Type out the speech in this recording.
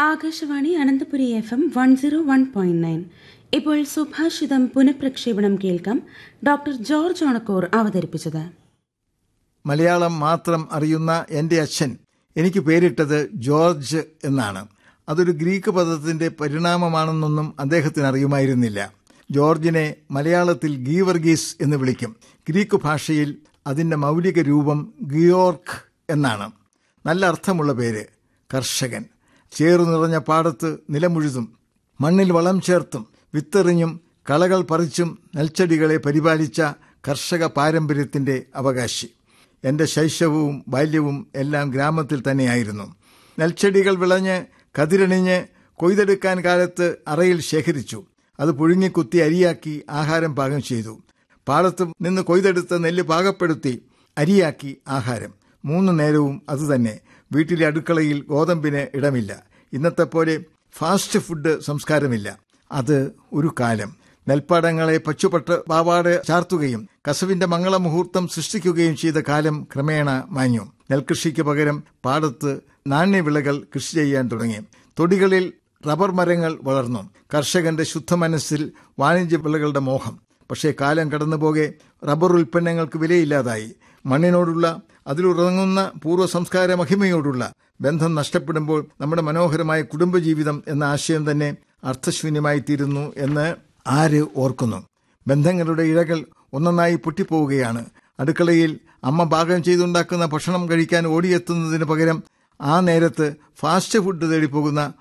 Akashvani Ananthapuri F M one zero one point nine ഇപ്പോൾ സുഭാഷിതം പുനഃപ്രക്ഷേപണം കേൾക്കാം ഡോക്ടർ ജോർജ് ഓണക്കൂർ അവതരിപ്പിച്ചത് മലയാളം മാത്രം അറിയുന്ന എൻ്റെ അച്ഛൻ എനിക്ക് പേരിട്ടത് ജോർജ് എന്നാണ് അതൊരു ഗ്രീക്ക് പദത്തിന്റെ പരിണാമമാണെന്നൊന്നും അദ്ദേഹത്തിന് അറിയുമായിരുന്നില്ല ജോർജിനെ മലയാളത്തിൽ ഗീവർഗീസ് എന്ന് വിളിക്കും ഗ്രീക്ക് ഭാഷയിൽ അതിന്റെ മൗലിക രൂപം ഗിയോർക്ക് എന്നാണ് നല്ല അർത്ഥമുള്ള പേര് കർഷകൻ ചേറു നിറഞ്ഞ പാടത്ത് നിലമുഴുതും മണ്ണിൽ വളം ചേർത്തും വിത്തെറിഞ്ഞും കളകൾ പറിച്ചും നെൽച്ചെടികളെ പരിപാലിച്ച കർഷക പാരമ്പര്യത്തിന്റെ അവകാശി എന്റെ ശൈശവവും ബാല്യവും എല്ലാം ഗ്രാമത്തിൽ തന്നെയായിരുന്നു നെൽച്ചെടികൾ വിളഞ്ഞ് കതിരണിഞ്ഞ് കൊയ്തെടുക്കാൻ കാലത്ത് അറയിൽ ശേഖരിച്ചു അത് പുഴുങ്ങിക്കുത്തി അരിയാക്കി ആഹാരം പാകം ചെയ്തു പാടത്ത് നിന്ന് കൊയ്തെടുത്ത നെല്ല് പാകപ്പെടുത്തി അരിയാക്കി ആഹാരം മൂന്ന് നേരവും അതുതന്നെ വീട്ടിലെ അടുക്കളയിൽ ഗോതമ്പിന് ഇടമില്ല ഇന്നത്തെ പോലെ ഫാസ്റ്റ് ഫുഡ് സംസ്കാരമില്ല അത് ഒരു കാലം നെൽപ്പാടങ്ങളെ പച്ചുപട്ട് പാവാട് ചാർത്തുകയും കസവിന്റെ മംഗളമുഹൂർത്തം സൃഷ്ടിക്കുകയും ചെയ്ത കാലം ക്രമേണ മാഞ്ഞു നെൽകൃഷിക്ക് പകരം പാടത്ത് നാണ്യവിളകൾ കൃഷി ചെയ്യാൻ തുടങ്ങി തൊടികളിൽ റബ്ബർ മരങ്ങൾ വളർന്നു കർഷകന്റെ ശുദ്ധമനസ്സിൽ വാണിജ്യ വിളകളുടെ മോഹം പക്ഷേ കാലം കടന്നുപോകെ റബ്ബർ ഉൽപ്പന്നങ്ങൾക്ക് വിലയില്ലാതായി മണ്ണിനോടുള്ള അതിലുറങ്ങുന്ന പൂർവ്വ സംസ്കാര മഹിമയോടുള്ള ബന്ധം നഷ്ടപ്പെടുമ്പോൾ നമ്മുടെ മനോഹരമായ കുടുംബജീവിതം എന്ന ആശയം തന്നെ അർത്ഥശൂന്യമായി തീരുന്നു എന്ന് ആര് ഓർക്കുന്നു ബന്ധങ്ങളുടെ ഇഴകൾ ഒന്നൊന്നായി പൊട്ടിപ്പോവുകയാണ് അടുക്കളയിൽ അമ്മ പാകം ചെയ്തുണ്ടാക്കുന്ന ഭക്ഷണം കഴിക്കാൻ ഓടിയെത്തുന്നതിന് പകരം ആ നേരത്ത് ഫാസ്റ്റ് ഫുഡ് തേടി പോകുന്ന